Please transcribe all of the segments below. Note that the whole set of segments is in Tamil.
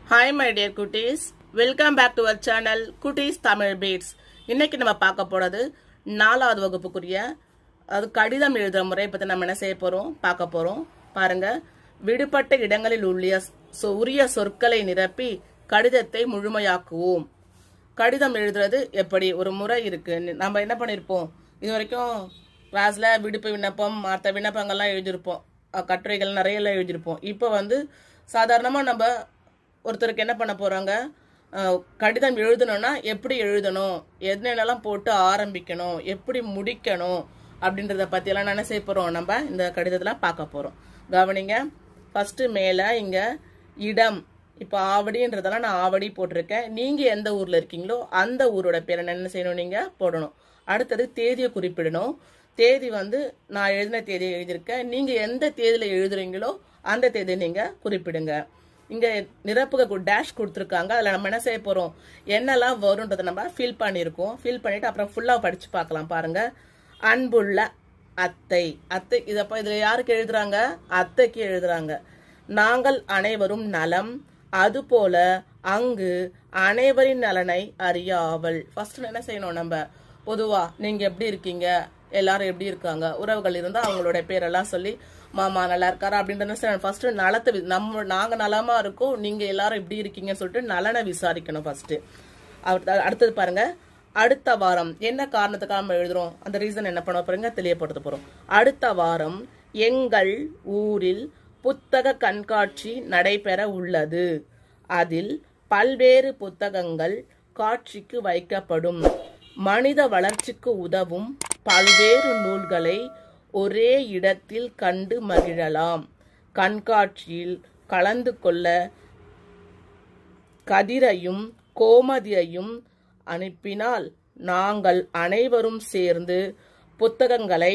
ஹாய் மை டியர் குட்டீஸ் welcome back to our channel குட்டீஸ் தமிழ் பீட்ஸ் இன்னைக்கு நம்ம பார்க்க போறது நாலாவது வகுப்புக்குரிய அது கடிதம் எழுதுற முறையை பற்றி நம்ம என்ன செய்ய போறோம் பார்க்க போறோம் பாருங்க விடுபட்ட இடங்களில் உள்ள சொ- உரிய சொற்களை நிரப்பி கடிதத்தை முழுமையாக்குவோம் கடிதம் எழுதுறது எப்படி ஒரு முறை இருக்கு நம்ம என்ன பண்ணியிருப்போம் இது வரைக்கும் கிளாஸ்ல விடுப்பு விண்ணப்பம் மற்ற விண்ணப்பங்கள்லாம் எழுதியிருப்போம் அஹ் கட்டுரைகள் நிறைய எல்லாம் எழுதியிருப்போம் இப்போ வந்து சாதாரணமாக நம்ம ஒருத்தருக்கு என்ன பண்ண போறாங்க அஹ் கடிதம் எழுதணும்னா எப்படி எழுதணும் என்னென்னலாம் போட்டு ஆரம்பிக்கணும் எப்படி முடிக்கணும் அப்படின்றத பற்றியெல்லாம் என்ன செய்ய போகிறோம் நம்ம இந்த கடிதத்தில் பார்க்க போகிறோம் கவனிங்க ஃபர்ஸ்ட் மேலே இங்கே இடம் இப்போ ஆவடின்றதெல்லாம் நான் ஆவடி போட்டிருக்கேன் நீங்கள் எந்த ஊரில் இருக்கீங்களோ அந்த ஊரோட பேரை என்ன செய்யணும் நீங்கள் போடணும் அடுத்தது தேதியை குறிப்பிடணும் தேதி வந்து நான் எழுதின தேதியை எழுதியிருக்கேன் நீங்கள் எந்த தேதியில் எழுதுறீங்களோ அந்த தேதியை நீங்கள் குறிப்பிடுங்க இங்கே நிரப்புக டேஷ் கொடுத்துருக்காங்க அதில் நம்ம என்ன செய்ய போகிறோம் என்னெல்லாம் வரும்ன்றதை நம்ம ஃபில் பண்ணியிருக்கோம் ஃபில் பண்ணிவிட்டு அப்புறம் ஃபுல்லாக படித்து பார்க்கலாம் பாருங்க அன்புள்ள அத்தை அத்தை இதப்போ இதில் யாருக்கு எழுதுறாங்க அத்தைக்கு எழுதுறாங்க நாங்கள் அனைவரும் நலம் அதுபோல அங்கு அனைவரின் நலனை அறிய ஆவல் ஃபர்ஸ்ட் என்ன செய்யணும் நம்ம பொதுவா நீங்க எப்படி இருக்கீங்க எல்லாரும் எப்படி இருக்காங்க உறவுகள் இருந்தா அவங்களோட பேரெல்லாம் சொல்லி மாமா நல்லா இருக்காரா அப்படின்றத ஃபர்ஸ்ட் நலத்தை வி- நம்ம நாங்க நலமா இருக்கோம் நீங்க எல்லாரும் எப்படி இருக்கீங்கன்னு சொல்லிட்டு நலனை விசாரிக்கணும் ஃபர்ஸ்ட் அடுத்தது பாருங்க அடுத்த வாரம் என்ன காரணத்துக்காக நம்ம எழுதுறோம் அந்த ரீசன் என்ன பண்ண போறீங்க தெளியப்படுத்த போறோம் அடுத்த வாரம் எங்கள் ஊரில் புத்தக கண்காட்சி நடைபெற உள்ளது அதில் பல்வேறு புத்தகங்கள் காட்சிக்கு வைக்கப்படும் மனித வளர்ச்சிக்கு உதவும் பல்வேறு நூல்களை ஒரே இடத்தில் கண்டு மகிழலாம் கண்காட்சியில் கலந்து கொள்ள கதிரையும் கோமதியையும் அனுப்பினால் நாங்கள் அனைவரும் சேர்ந்து புத்தகங்களை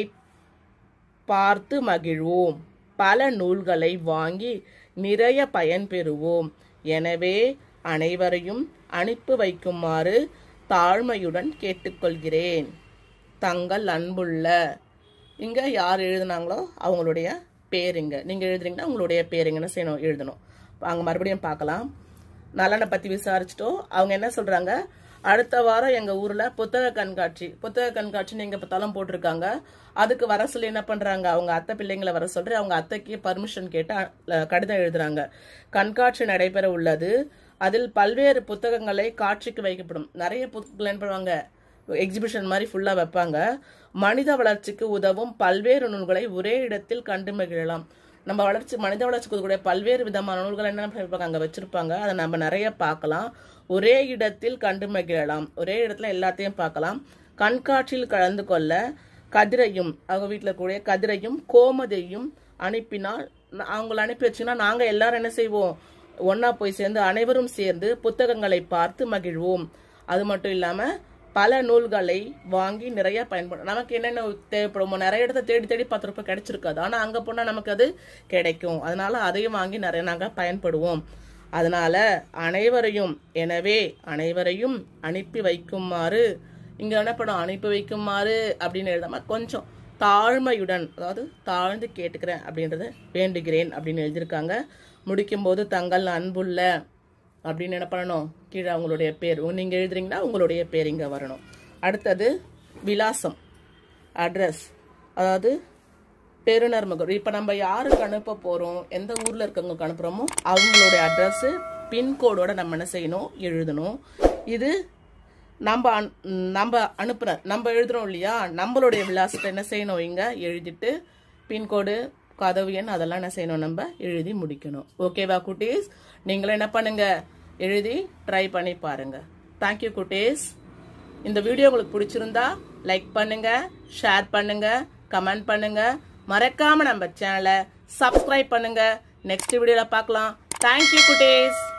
பார்த்து மகிழ்வோம் பல நூல்களை வாங்கி நிறைய பயன்பெறுவோம் எனவே அனைவரையும் அனுப்பி வைக்குமாறு தாழ்மையுடன் கேட்டுக்கொள்கிறேன் தங்கள் அன்புள்ள இங்க யார் எழுதுனாங்களோ அவங்களுடைய பேருங்க நீங்க எழுதுறீங்கன்னா உங்களுடைய பேருங்கன்னு செய்யணும் எழுதணும் அங்க மறுபடியும் பார்க்கலாம் நலனை பத்தி விசாரிச்சிட்டோம் அவங்க என்ன சொல்றாங்க அடுத்த வாரம் எங்க ஊர்ல புத்தக கண்காட்சி புத்தக கண்காட்சி நீங்க பார்த்தாலும் போட்டிருக்காங்க அதுக்கு வர சொல்லி என்ன பண்றாங்க அவங்க அத்தை பிள்ளைங்களை வர சொல்லி அவங்க அத்தைக்கு பர்மிஷன் கேட்டு அஹ், கடிதம் எழுதுறாங்க கண்காட்சி நடைபெற உள்ளது அதில் பல்வேறு புத்தகங்களை காட்சிக்கு வைக்கப்படும் நிறைய புத்தகங்கள் என்ன பண்ணுவாங்க எக்ஸிபிஷன் மாதிரி ஃபுல்லா வைப்பாங்க மனித வளர்ச்சிக்கு உதவும் பல்வேறு நூல்களை ஒரே இடத்தில் கண்டு மகிழலாம் நம்ம வளர்ச்சி மனித வளர்ச்சிக்கு உதவக்கூடிய பல்வேறு விதமான நூல்கள் என்ன பண்ணிருப்பாங்க அங்க வச்சிருப்பாங்க அதை நம்ம நிறைய பார்க்கலாம் ஒரே இடத்தில் கண்டு மகிழலாம் ஒரே இடத்துல எல்லாத்தையும் பார்க்கலாம் கண்காட்சியில் கலந்து கொள்ள கதிரையும் அவங்க வீட்டில் கூடிய கதிரையும் கோமதியையும் அனுப்பினால் ந- அவங்கள அனுப்பி வச்சுன்னா நாங்க எல்லாரும் என்ன செய்வோம் ஒண்ணா போய் சேர்ந்து அனைவரும் சேர்ந்து புத்தகங்களை பார்த்து மகிழ்வோம் அது மட்டும் இல்லாம பல நூல்களை வாங்கி நிறைய பயன்படும் நமக்கு என்னென்ன தேவைப்படுமோ நிறைய இடத்த தேடி தேடி பார்த்துருப்ப கிடைச்சிருக்காது ஆனா அங்க போனா நமக்கு அது கிடைக்கும் அதனால அதையும் வாங்கி நிறைய நாங்க பயன்படுவோம் அதனால அனைவரையும் எனவே அனைவரையும் அனுப்பி வைக்குமாறு இங்க என்ன படம் அனுப்பி வைக்குமாறு அப்படின்னு எழுதாம கொஞ்சம் தாழ்மையுடன் அதாவது தாழ்ந்து கேட்டுக்கிறேன் அப்படின்றத வேண்டுகிறேன் அப்படின்னு எழுதியிருக்காங்க முடிக்கும்போது தங்கள் அன்புள்ள அப்படின்னு என்ன பண்ணணும் கீழே அவங்களுடைய பேர் நீங்க எழுதுறீங்கன்னா உங்களுடைய பேர் இங்க வரணும் அடுத்தது விலாசம் அட்ரஸ் அதாவது பெறுநர் முகவரி இப்போ நம்ம யாருக்கு அனுப்ப போறோம் எந்த ஊர்ல இருக்கவங்களுக்கு அனுப்புறோமோ அவங்களுடைய அட்ரஸ் பின்கோடோட நம்ம என்ன செய்யணும் எழுதணும் இது நம்ம அனு- நம்ம அனுப்புற நம்ம எழுதுறோம் இல்லையா நம்மளுடைய விலாசத்தை என்ன செய்யணும் இங்க எழுதிட்டு பின்கோடு கதவு எண் அதெல்லாம் என்ன செய்யணும் நம்ம எழுதி முடிக்கணும் ஓகேவா குட்டீஸ் நீங்களும் என்ன பண்ணுங்க எழுதி ட்ரை பண்ணி பாருங்க தேங்க்யூ குட்டீஸ் இந்த வீடியோ உங்களுக்கு பிடிச்சிருந்தா லைக் பண்ணுங்க ஷேர் பண்ணுங்க கமெண்ட் பண்ணுங்க மறக்காம நம்ம சேனலை சப்ஸ்கிரைப் பண்ணுங்க நெக்ஸ்ட் வீடியோல பார்க்கலாம் தேங்க்யூ குட்டீஸ்